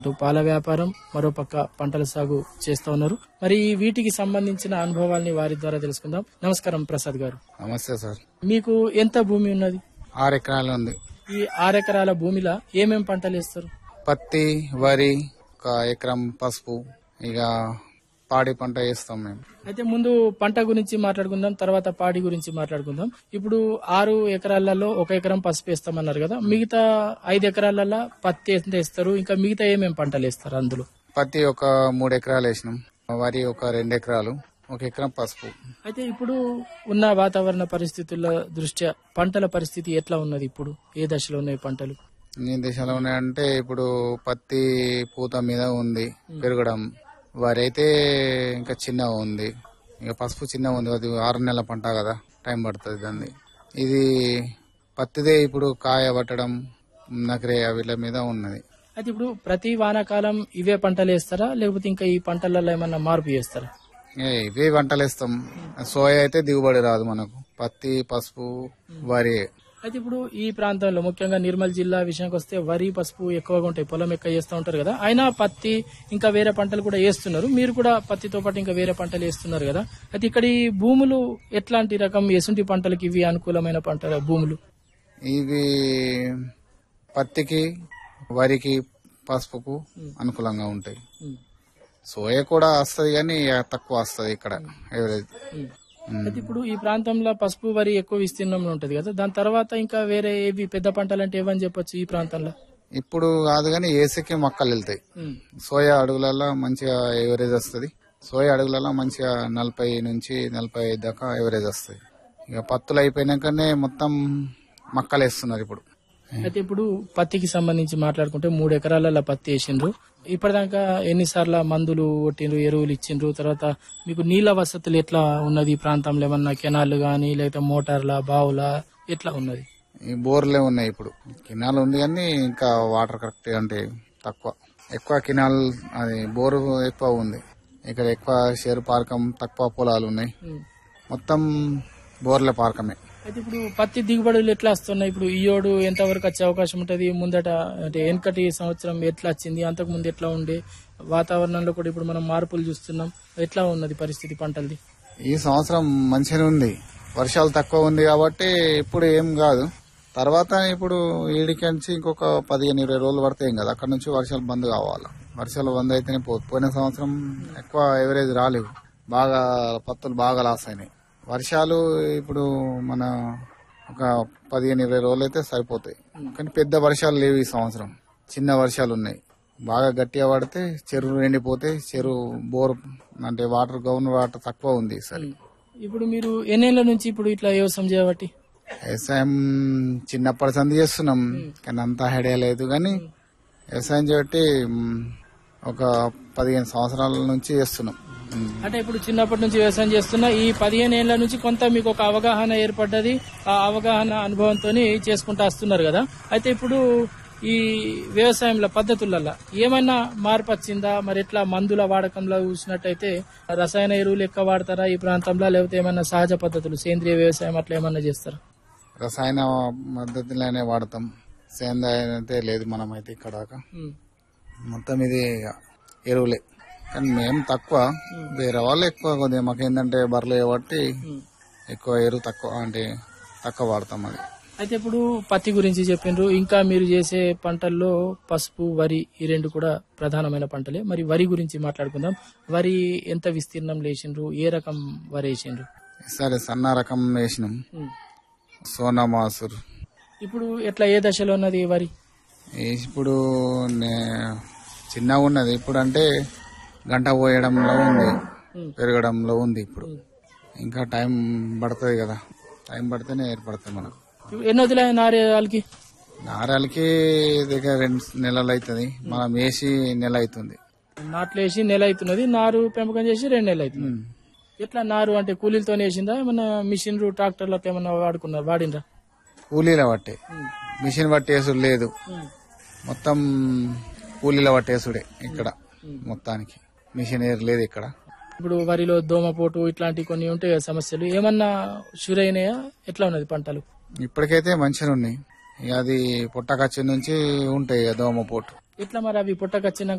ఇటు పాల వ్యాపారం మరోపక్క పంటల సాగు చేస్తా ఉన్నారు మరి వీటికి సంబంధించిన అనుభవాల్ని వారి ద్వారా తెలుసుకుందాం నమస్కారం ప్రసాద్ గారు నమస్తే సార్ మీకు ఎంత భూమి ఉన్నది ఆరు ఎకరాలు ఉంది ఈ ఆరెకరాల భూమిలో ఏమేం పంటలు వేస్తారు పత్తి వరి ఒక ఎకరం పసుపు ఇక పాడి పంట వేస్తాం మేము అయితే ముందు పంట గురించి మాట్లాడుకుందాం తర్వాత పాడి గురించి మాట్లాడుకుందాం ఇప్పుడు ఆరు ఎకరాలలో ఒక ఎకరం పసుపు వేస్తామన్నారు కదా మిగతా ఐదు ఎకరాలలో పత్తి ఎంత వేస్తారు ఇంకా మిగతా ఏమేం పంటలు వేస్తారు అందులో పత్తి ఒక మూడు ఎకరాలు వేసినాం వరి ఒక రెండు ఎకరాలు ఒక ఎకరం పసుపు అయితే ఇప్పుడు ఉన్న వాతావరణ పరిస్థితుల దృష్ట్యా పంటల పరిస్థితి ఎట్లా ఉన్నది ఇప్పుడు ఏ దశలో ఉన్నాయి పంటలు ఈ దిశలో ఉన్నాయంటే ఇప్పుడు పత్తి పూత మీద ఉంది పెరగడం వరి అయితే ఇంకా చిన్నగా ఉంది ఇక పసుపు చిన్నగా ఉంది అది ఆరు నెలల పంట కదా టైం పడుతుంది దాన్ని ఇది పత్తిదే ఇప్పుడు కాయ పట్టడం నకరే వీళ్ళ మీద ఉన్నది అయితే ఇప్పుడు ప్రతి వానాకాలం ఇవే పంటలు వేస్తారా లేకపోతే ఇంకా ఈ పంటలలో ఏమన్నా మార్పు చేస్తారా ఏ, ఇవే పంటలు వేస్తాం సోయా అయితే దిగుబడి రాదు మనకు పత్తి పసుపు వరి అయితే ఇప్పుడు ఈ ప్రాంతంలో ముఖ్యంగా నిర్మల్ జిల్లా విషయానికి వస్తే వరి పసుపు ఎక్కువగా ఉంటాయి పొలం ఎక్కువ చేస్తూ ఉంటారు కదా అయినా పత్తి ఇంకా వేరే పంటలు కూడా వేస్తున్నారు మీరు కూడా పత్తితో పాటు ఇంకా వేరే పంటలు వేస్తున్నారు కదా అయితే ఇక్కడ ఈ భూములు ఎట్లాంటి రకం ఎసుంటి పంటలకు ఇవి అనుకూలమైన పంటల భూములు ఇవి పత్తికి వరికి పసుపుకు అనుకూలంగా ఉంటాయి సోయా కూడా వస్తుంది కానీ తక్కువ వస్తుంది ఇక్కడ ఎవరేజ్ అయితే ఇప్పుడు ఈ ప్రాంతంలో పసుపు వరి ఎక్కువ విస్తీర్ణంలో ఉంటది కదా దాని తర్వాత ఇంకా వేరే ఏవి పెద్ద పంటలు అంటే ఏవని చెప్పొచ్చు ఈ ప్రాంతంలో ఇప్పుడు కాదు కానీ ఏసీకి మొక్కలు వెళ్తాయి ఉమ్. సోయా అడుగులలో మంచిగా ఎవరేజ్ వస్తుంది సోయా అడుగులలో మంచిగా నలభై నుంచి నలభై ఐదు దాకా ఎవరేజ్ వస్తుంది ఇక పత్తులు అయిపోయినాకనే మొత్తం మక్కలు వేస్తున్నారు ఇప్పుడు అయితే ఇప్పుడు పత్తికి సంబంధించి మాట్లాడుకుంటే మూడు ఎకరాలలో పత్తి వేసిండ్రు ఇప్పటిదాకా ఎన్నిసార్లు మందులు కొట్టిండ్రు ఎరువులు ఇచ్చిండ్రు తర్వాత మీకు నీళ్ళ వసతులు ఎట్లా ఉన్నది ఈ ప్రాంతంలో ఏమన్నా కెనాల్ గానీ లేకపోతే మోటార్ల బావుల ఎట్లా ఉన్నది ఈ బోర్లే ఉన్నాయి ఇప్పుడు కినాల్ ఉంది కానీ ఇంకా వాటర్ కరెక్ట్ అంటే తక్కువ ఎక్కువ కినాల్ అది బోరు ఎక్కువ ఉంది ఇక్కడ ఎక్కువ షేరు పార్కం తక్కువ పొలాలు ఉన్నాయి ఉమ్. మొత్తం బోర్ల పార్కమే అయితే ఇప్పుడు పత్తి దిగుబడులు ఎట్లా వస్తున్నాయి ఇప్పుడు ఈయోడు ఎంత వరకు వచ్చే అవకాశం ఉంటది ముందట అంటే వెనకటి సంవత్సరం ఎట్లా వచ్చింది అంతకు ముందు ఎట్లా ఉండే వాతావరణంలో కూడా ఇప్పుడు మనం మార్పులు చూస్తున్నాం ఎట్లా ఉన్నది పరిస్థితి పంటలది ఈ సంవత్సరం మంచిగానే ఉంది వర్షాలు తక్కువ ఉంది కాబట్టి ఇప్పుడు ఏం కాదు తర్వాత ఇప్పుడు ఈడికంచి ఇంకొక పదిహేను ఇరవై రోజులు పడతాయి కదా అక్కడ నుంచి వర్షాలు బంద్ కావాలి వర్షాలు బంద్ అయితేనే పోదు పోయిన సంవత్సరం ఎక్కువ ఎవరేజ్ రాలేవు బాగా పత్తులు బాగా లాస్ అయినాయి వర్షాలు ఇప్పుడు మన ఒక పదిహేను ఇరవై రోజులు అయితే సరిపోతాయి కానీ పెద్ద వర్షాలు లేవు ఈ సంవత్సరం చిన్న వర్షాలు ఉన్నాయి బాగా గట్టిగా పడితే చెరువు ఎండిపోతే చెరువు బోర్ అంటే వాటర్ గౌన్ వాటర్ తక్కువ ఉంది సరే ఇప్పుడు మీరు ఎన్నేళ్ల నుంచి ఇప్పుడు ఇట్లా వ్యవసాయం చేయబట్టి వ్యవసాయం చిన్నప్పటి సంది చేస్తున్నాం కానీ అంత ఐడియా లేదు కానీ వ్యవసాయం చేయబట్టి మ్, ఒక పదిహేను సంవత్సరాల నుంచి చేస్తున్నాం మ్, అంటే ఇప్పుడు చిన్నప్పటి నుంచి వ్యవసాయం చేస్తున్నా ఈ పదిహేను ఏళ్ల నుంచి కొంత మీకు ఒక అవగాహన ఏర్పడ్డది ఆ అవగాహన అనుభవంతో చేసుకుంటూ వస్తున్నారు కదా అయితే ఇప్పుడు ఈ వ్యవసాయంలో పద్ధతులలో ఏమైనా మార్పు వచ్చిందా మరి ఎట్లా మందుల వాడకంలో చూసినట్టయితే రసాయన ఎరువులు ఎక్కువ వాడతారా ఈ ప్రాంతంలో లేకపోతే ఏమైనా సహజ పద్ధతులు సేంద్రియ వ్యవసాయం అట్లా ఏమన్నా చేస్తారా రసాయన పద్ధతిలోనే వాడతాం సేంద్రియ అయితే లేదు మనమైతే ఇక్కడ దాకా ఉమ్. మొత్తం ఇది ఎరువులే కానీ మేము తక్కువ వేరే వాళ్ళు ఎక్కువ కొద్దిగా మాకేంటంటే బర్రెలు కాబట్టి ఎక్కువ ఎరువు తక్కువ అంటే తక్కువ వాడతాం అది అయితే ఇప్పుడు పత్తి గురించి చెప్పిండ్రు ఇంకా మీరు చేసే పంటల్లో పసుపు వరి ఈ రెండు కూడా ప్రధానమైన పంటలే మరి వరి గురించి మాట్లాడుకుందాం వరి ఎంత విస్తీర్ణం లేచిండ్రు ఏ రకం వరి వేసిండ్రు సరే సన్న రకం వేసినాం ఉమ్. సోనా మాసూర్ ఇప్పుడు ఎట్లా ఏ దశలో ఉన్నది వరి ఇప్పుడు నే- చిన్నగా ఉన్నది ఇప్పుడు అంటే గంట పోయడంలో ఉంది పెరగడంలో ఉంది ఇప్పుడు ఇంకా టైం పడుతుంది కదా టైం పడితేనే ఏర్పడుతుంది మనకు ఎన్ని వదిలే నారేళ్ళకి నారాలకి దగ్గర రెండు నెలలు అవుతుంది మనం వేసి నెల అవుతుంది నాట్లు వేసి నెల అవుతున్నది నారు పెంపకం చేసి రెండు నెలలు అవుతుంది ఎట్లా నారు అంటే కూలీలతో వేసిందా ఏమన్నా మిషన్లు ట్రాక్టర్లకు ఏమన్నా వాడుకున్నారు వాడిండ్రా కూలీల పట్టే మిషన్ పట్టేసుడు లేదు మొత్తం కూలీల పట్టేసుడే ఇక్కడ మొత్తానికి మిషన్ ఏర్ లేదు ఇక్కడ ఇప్పుడు వరిలో దోమపోటు ఇట్లాంటి కొన్ని ఉంటాయి కదా సమస్యలు ఏమన్నా షురైనాయా ఎట్లా ఉన్నది పంటలు ఇప్పటికైతే మంచిగా ఉన్నాయి ఇక అది పుట్టకచ్చి నుంచి ఉంటాయి ఇక దోమపోటు ఇట్లా మరి అవి పుట్టకొచ్చిన